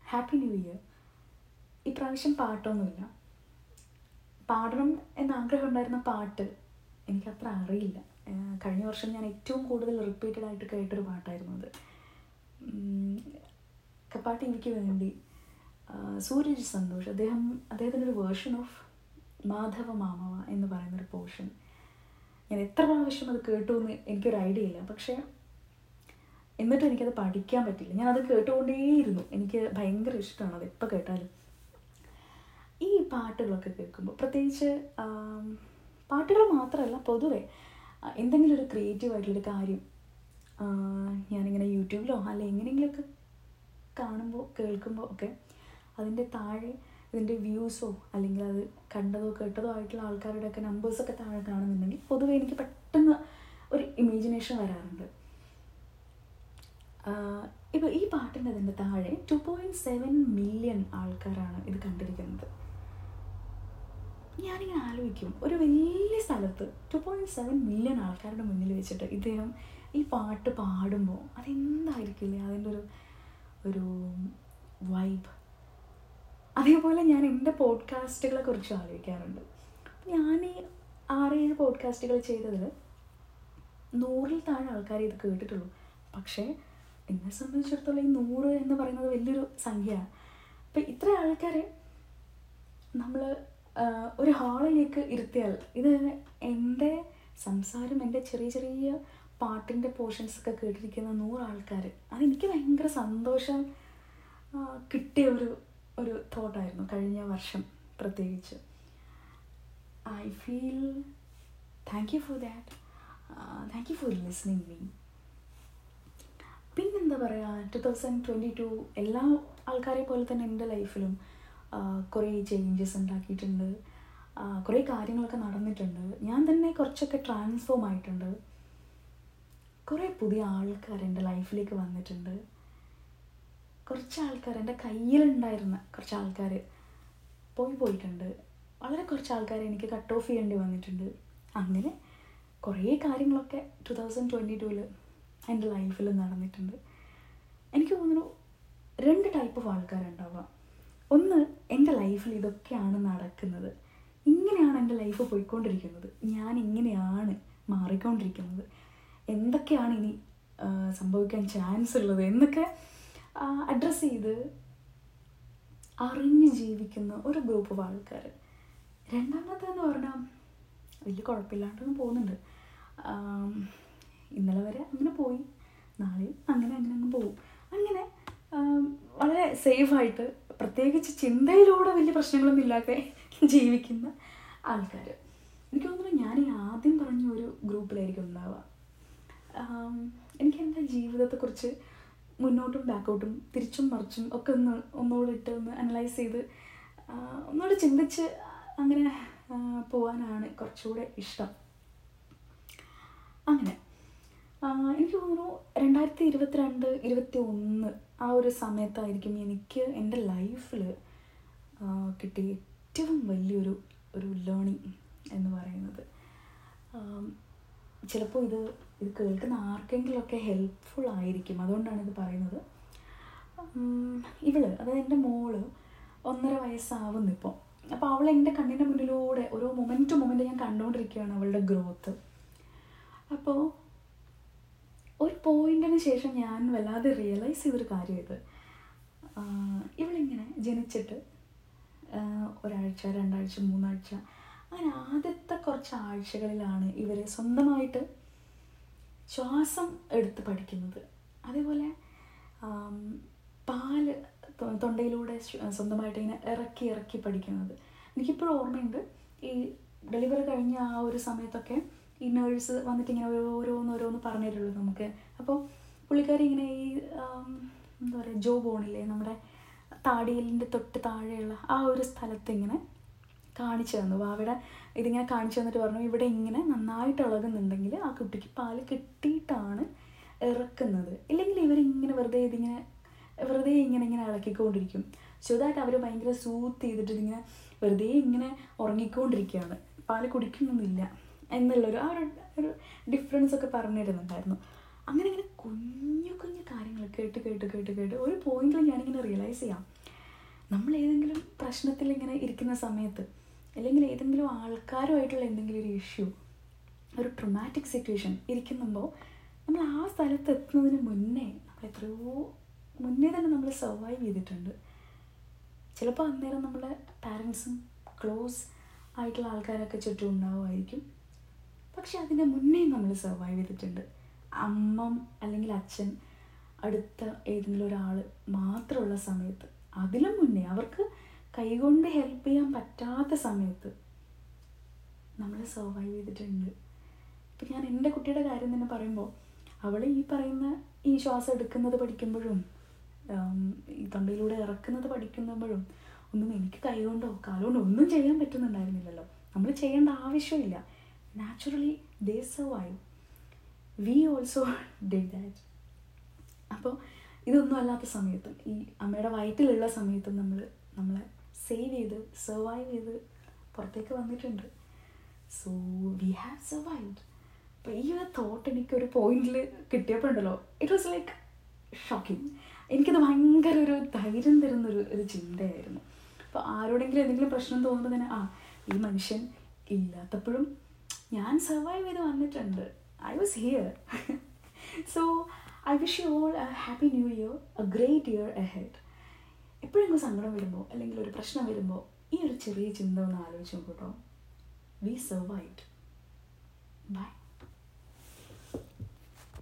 happy new year ഇപ്രാവശ്യം പാട്ടൊന്നുമില്ല പാടണം എന്ന ആഗ്രഹം ഉണ്ടായിരുന്ന പാട്ട് എനിക്കത്ര അറിയില്ല ഏഹ് കഴിഞ്ഞ വർഷം ഞാൻ ഏറ്റവും കൂടുതൽ റിപ്പീറ്റഡ് ആയിട്ട് കേട്ടൊരു പാട്ടായിരുന്നു അത് ഉം, കപ്പാട്ടി എനിക്ക് വേണ്ടി ആ, സൂരജ് സന്തോഷ് അദ്ദേഹം അദ്ദേഹത്തിൻ്റെ ഒരു വേർഷൻ ഓഫ് മാധവ മാമവ എന്ന് പറയുന്നൊരു പോർഷൻ ഞാൻ എത്ര പ്രാവശ്യം അത് കേട്ടു എന്ന് എനിക്കൊരു ഐഡിയ ഇല്ല പക്ഷേ എന്നിട്ടും എനിക്കത് പഠിക്കാൻ പറ്റില്ല ഞാനത് കേട്ടുകൊണ്ടേയിരുന്നു എനിക്ക് ഭയങ്കര ഇഷ്ടമാണ് അത് എപ്പോൾ കേട്ടാലും ഈ പാട്ടുകളൊക്കെ കേൾക്കുമ്പോൾ പ്രത്യേകിച്ച് ആം, പാട്ടുകൾ മാത്രമല്ല പൊതുവെ ആ, എന്തെങ്കിലും ഒരു ക്രിയേറ്റീവ് ആയിട്ടുള്ളൊരു കാര്യം ആ, ഞാനിങ്ങനെ യൂട്യൂബിലോ അല്ല എങ്ങനെയെങ്കിലുമൊക്കെ കാണുമ്പോൾ കേൾക്കുമ്പോൾ ഒക്കെ അതിൻ്റെ താഴെ ഇതിൻ്റെ വ്യൂസോ അല്ലെങ്കിൽ അത് കണ്ടതോ കേട്ടതോ ആയിട്ടുള്ള ആൾക്കാരുടെ ഒക്കെ നമ്പേഴ്സൊക്കെ താഴെ കാണുന്നുണ്ടെങ്കിൽ പൊതുവെ എനിക്ക് പെട്ടെന്ന് ഒരു ഇമാജിനേഷൻ വരാറുണ്ട് ഇപ്പോൾ ഈ പാട്ടിൻ്റെ അതിൻ്റെ താഴെ ടു പോയിൻറ്റ് സെവൻ മില്യൺ ആൾക്കാരാണ് ഇത് കണ്ടിരിക്കുന്നത് ഞാനിങ്ങനെ ആലോചിക്കും ഒരു വലിയ സ്ഥലത്ത് ടു പോയിൻറ്റ് സെവൻ മില്യൺ ആൾക്കാരുടെ മുന്നിൽ വെച്ചിട്ട് ഇദ്ദേഹം ഈ പാട്ട് പാടുമ്പോൾ അതെന്തായിരിക്കില്ലേ അതിൻ്റെ ഒരു ഒരു വൈബ് അതേപോലെ ഞാൻ എൻ്റെ പോഡ്കാസ്റ്റുകളെ കുറിച്ച് ആലോചിക്കാറുണ്ട് ഞാൻ ഈ ആറേഴ് പോഡ്കാസ്റ്റുകൾ ചെയ്തതിൽ നൂറിൽ താഴെ ആൾക്കാർ ഇത് കേട്ടിട്ടുള്ളൂ പക്ഷേ എന്നെ സംബന്ധിച്ചിടത്തോളം ഈ നൂറ് എന്ന് പറയുന്നത് വലിയൊരു സംഖ്യയാണ് അപ്പം ഇത്ര ആൾക്കാരെ നമ്മൾ ഒരു ഹാളിലേക്ക് ഇരുത്തിയാൽ ഇത് എൻ്റെ സംസാരം എൻ്റെ ചെറിയ ചെറിയ പാട്ടിൻ്റെ പോർഷൻസ് ഒക്കെ കേട്ടിരിക്കുന്ന നൂറ് ആൾക്കാർ അതെനിക്ക് ഭയങ്കര സന്തോഷം ആ, കിട്ടിയ ഒരു ഒരു തോട്ടായിരുന്നു കഴിഞ്ഞ വർഷം പ്രത്യേകിച്ച് I feel thank you for that thank you for listening me പിന്നെന്താ പറയുക ടു തൗസൻഡ് ട്വൻറ്റി ടു എല്ലാ ആൾക്കാരെ പോലെ തന്നെ എൻ്റെ ലൈഫിലും കുറേ ചേഞ്ചസ് ഉണ്ടാക്കിയിട്ടുണ്ട് ആ, കുറേ കാര്യങ്ങളൊക്കെ നടന്നിട്ടുണ്ട് ഞാൻ തന്നെ കുറച്ചൊക്കെ ട്രാൻസ്ഫോം ആയിട്ടുണ്ട് കുറേ പുതിയ ആൾക്കാർ എൻ്റെ ലൈഫിലേക്ക് വന്നിട്ടുണ്ട് കുറച്ച് ആൾക്കാർ എൻ്റെ കയ്യിലുണ്ടായിരുന്ന കുറച്ച് ആൾക്കാർ പോയി പോയിട്ടുണ്ട് വളരെ കുറച്ച് ആൾക്കാരെ എനിക്ക് കട്ട് ഓഫ് ചെയ്യേണ്ടി വന്നിട്ടുണ്ട് അങ്ങനെ കുറേ കാര്യങ്ങളൊക്കെ ടു തൗസൻഡ് ട്വൻറ്റി ടൂവിൽ എൻ്റെ ലൈഫിൽ നടന്നിട്ടുണ്ട് എനിക്ക് തോന്നുന്നു രണ്ട് ടൈപ്പ് ഓഫ് ആൾക്കാരുണ്ടാവുക ഒന്ന് എൻ്റെ ലൈഫിൽ ഇതൊക്കെയാണ് നടക്കുന്നത് ഇങ്ങനെയാണ് എൻ്റെ ലൈഫ് പോയിക്കൊണ്ടിരിക്കുന്നത് ഞാൻ ഇങ്ങനെയാണ് മാറിക്കൊണ്ടിരിക്കുന്നത് എന്തൊക്കെയാണ് ഇനി ആ, സംഭവിക്കാൻ ചാൻസ് ഉള്ളത് എന്നൊക്കെ അഡ്രസ്സ് ചെയ്ത് അറിഞ്ഞ് ജീവിക്കുന്ന ഒരു ഗ്രൂപ്പ് ഓഫ് ആൾക്കാർ രണ്ടാമത്തെന്ന് പറഞ്ഞാൽ വലിയ കുഴപ്പമില്ലാണ്ടൊന്നും പോകുന്നുണ്ട് ആം, ഇന്നലെ വരെ അങ്ങനെ പോയി നാളെ അങ്ങനെ അങ്ങനെ അങ്ങ് പോകും അങ്ങനെ ആം, വളരെ സേഫായിട്ട് പ്രത്യേകിച്ച് ചിന്തയിലൂടെ വലിയ പ്രശ്നങ്ങളൊന്നും ഇല്ലാതെ ജീവിക്കുന്ന ആൾക്കാർ എനിക്ക് തോന്നുന്നു ഞാൻ ഈ ആദ്യം പറഞ്ഞ ഒരു ഗ്രൂപ്പിലായിരിക്കും ഉണ്ടാവുക ആം, എനിക്ക് എൻ്റെ ജീവിതത്തെക്കുറിച്ച് മുന്നോട്ടും ബാക്കോട്ടും തിരിച്ചും മറിച്ചും ഒക്കെ ഒന്ന് ഒന്നുകൂടെ ഇട്ട് ഒന്ന് അനലൈസ് ചെയ്ത് ആ, ഒന്നുകൂടെ ചിന്തിച്ച് അങ്ങനെ ആ, പോവാനാണ് കുറച്ചുകൂടെ ഇഷ്ടം അങ്ങനെ ആ, എനിക്ക് തോന്നുന്നു രണ്ടായിരത്തി ഇരുപത്തിരണ്ട് ഇരുപത്തി ഒന്ന് ആ ഒരു സമയത്തായിരിക്കും എനിക്ക് എൻ്റെ ലൈഫിൽ കിട്ടിയ ഏറ്റവും വലിയൊരു ഒരു ലേണിംഗ് എന്ന് പറയുന്നത് ആം, ചിലപ്പോൾ ഇത് ഇത് കേൾക്കുന്ന ആർക്കെങ്കിലുമൊക്കെ ഹെൽപ്ഫുൾ ആയിരിക്കും അതുകൊണ്ടാണ് ഇത് പറയുന്നത് ഉം, ഇവള് അതായത് എൻ്റെ മോള് ഒന്നര വയസ്സാവുന്നു ഇപ്പോൾ അപ്പോൾ അവൾ എൻ്റെ കണ്ണിൻ്റെ മുന്നിലൂടെ ഓരോ മൊമെൻറ്റ് ടു മൊമെൻറ്റ് ഞാൻ കണ്ടുകൊണ്ടിരിക്കുകയാണ് അവളുടെ ഗ്രോത്ത് അപ്പോൾ ഒരു പോയിന്റിന് ശേഷം ഞാൻ വല്ലാതെ റിയലൈസ് ചെയ്തൊരു കാര്യം ഇത് ആഹ് ഇവളിങ്ങനെ ജനിച്ചിട്ട് ആഹ് ഒരാഴ്ച രണ്ടാഴ്ച മൂന്നാഴ്ച അങ്ങനെ ആദ്യത്തെ കുറച്ച് ആഴ്ചകളിലാണ് ഇവർ സ്വന്തമായിട്ട് ശ്വാസം എടുത്ത് പഠിക്കുന്നത് അതേപോലെ ആം, പാല് തൊ- തൊണ്ടയിലൂടെ ശ്വ- സ്വന്തമായിട്ട് ഇങ്ങനെ ഇറക്കി ഇറക്കി പഠിക്കുന്നത് എനിക്കിപ്പോഴും ഓർമ്മയുണ്ട് ഈ ഡെലിവറി കഴിഞ്ഞ ആ ഒരു സമയത്തൊക്കെ ഈ നേഴ്സ് വന്നിട്ട് ഇങ്ങനെ ഓരോന്ന് ഓരോന്ന് പറഞ്ഞു തരുള്ളൂ നമുക്ക് അപ്പോൾ പുള്ളിക്കാരി ഇങ്ങനെ ഈ ആം, എന്താ പറയുക ജോ ബോണില്ലേ നമ്മുടെ താടിയലിൻ്റെ തൊട്ട് താഴെയുള്ള ആ ഒരു സ്ഥലത്ത് ഇങ്ങനെ കാണിച്ചു തന്നു അവിടെ ഇതിങ്ങനെ കാണിച്ചു തന്നിട്ട് പറഞ്ഞു ഇവിടെ ഇങ്ങനെ നന്നായിട്ട് ഇളകുന്നുണ്ടെങ്കിൽ ആ കുട്ടിക്ക് പാല് കിട്ടിയിട്ടാണ് ഇറക്കുന്നത് ഇല്ലെങ്കിൽ ഇവരിങ്ങനെ വെറുതെ ഇതിങ്ങനെ വെറുതെ ഇങ്ങനെ ഇങ്ങനെ ഇളക്കിക്കൊണ്ടിരിക്കും സോ ദാറ്റ് അവർ ഭയങ്കര സൂത്ത് ചെയ്തിട്ട് ഇതിങ്ങനെ വെറുതെ ഇങ്ങനെ ഉറങ്ങിക്കൊണ്ടിരിക്കുകയാണ് പാല് കുടിക്കുന്നൊന്നുമില്ല എന്നുള്ളൊരു ആ ഒരു ഒരു ഡിഫറൻസ് ഒക്കെ പറഞ്ഞു തരുന്നുണ്ടായിരുന്നു അങ്ങനെ ഇങ്ങനെ കുഞ്ഞു കുഞ്ഞു കാര്യങ്ങൾ കേട്ട് കേട്ട് കേട്ട് കേട്ട് ഒരു പോയിന്റിൽ ഞാനിങ്ങനെ റിയലൈസ് ചെയ്യാം നമ്മൾ ഏതെങ്കിലും പ്രശ്നത്തിൽ ഇങ്ങനെ ഇരിക്കുന്ന സമയത്ത് അല്ലെങ്കിൽ ഏതെങ്കിലും ആൾക്കാരുമായിട്ടുള്ള എന്തെങ്കിലും ഒരു ഇഷ്യൂ ഒരു ട്രൊമാറ്റിക് സിറ്റുവേഷൻ ഇരിക്കുമ്പോൾ നമ്മൾ ആ സ്ഥലത്ത് എത്തുന്നതിന് മുന്നേ നമ്മൾ എത്രയോ മുന്നേ തന്നെ നമ്മൾ സർവൈവ് ചെയ്തിട്ടുണ്ട് ചിലപ്പോൾ അന്നേരം നമ്മുടെ പാരൻസും ക്ലോസ് ആയിട്ടുള്ള ആൾക്കാരൊക്കെ ചുറ്റും ഉണ്ടാവുമായിരിക്കും പക്ഷെ അതിൻ്റെ മുന്നേ നമ്മൾ സർവൈവ് ചെയ്തിട്ടുണ്ട് അമ്മ അല്ലെങ്കിൽ അച്ഛൻ അടുത്ത ഏതെങ്കിലും ഒരാൾ മാത്രമുള്ള സമയത്ത് അതിലും മുന്നേ അവർക്ക് കൈകൊണ്ട് ഹെൽപ്പ് ചെയ്യാൻ പറ്റാത്ത സമയത്ത് നമ്മൾ സർവൈവ് ചെയ്തിട്ടുണ്ട് ഇപ്പം ഞാൻ എൻ്റെ കുട്ടിയുടെ കാര്യം തന്നെ പറയുമ്പോൾ അവൾ ഈ പറയുന്ന ഈ ശ്വാസം എടുക്കുന്നത് പഠിക്കുമ്പോഴും ഉം, ഈ തൊണ്ടയിലൂടെ ഇറക്കുന്നത് പഠിക്കുമ്പോഴും ഒന്നും എനിക്ക് കൈകൊണ്ടോ കാലുകൊണ്ടോ ഒന്നും ചെയ്യാൻ പറ്റുന്നുണ്ടായിരുന്നില്ലല്ലോ നമ്മൾ ചെയ്യേണ്ട ആവശ്യമില്ല naturally they survive we also did that അപ്പോൾ ഇതൊന്നും അല്ലാത്ത സമയത്തും ഈ അമ്മയുടെ വയറ്റിലുള്ള സമയത്തും നമ്മൾ നമ്മളെ സേവ് ചെയ്ത് സർവൈവ് ചെയ്ത് പുറത്തേക്ക് വന്നിട്ടുണ്ട് സോ വി ഹാവ് സർവൈവ്ഡ് അപ്പോൾ ഈ ഒരു തോട്ട് എനിക്കൊരു പോയിന്റിൽ കിട്ടിയപ്പോഴുണ്ടല്ലോ ഇറ്റ് വാസ് ലൈക്ക് ഷോക്കിംഗ് എനിക്കത് ഭയങ്കര ഒരു ധൈര്യം തരുന്നൊരു ഒരു ചിന്തയായിരുന്നു അപ്പോൾ ആരോടെങ്കിലും എന്തെങ്കിലും പ്രശ്നം തോന്നുമ്പോൾ തന്നെ ആ ഈ മനുഷ്യൻ ഇല്ലാത്തപ്പോഴും ഞാൻ സർവൈവ് ചെയ്ത് വന്നിട്ടുണ്ട് I was here so I wish you all a happy new year a great year ahead എപ്പോഴെങ്കിലും സങ്കടം വരുമ്പോൾ അല്ലെങ്കിൽ ഒരു പ്രശ്നം വരുമ്പോൾ ഈ ഒരു ചെറിയ ചിന്ത ഒന്ന് ആലോചിച്ച് നോക്കൂട്ടോ വി സർവൈവ്ഡ് ബൈ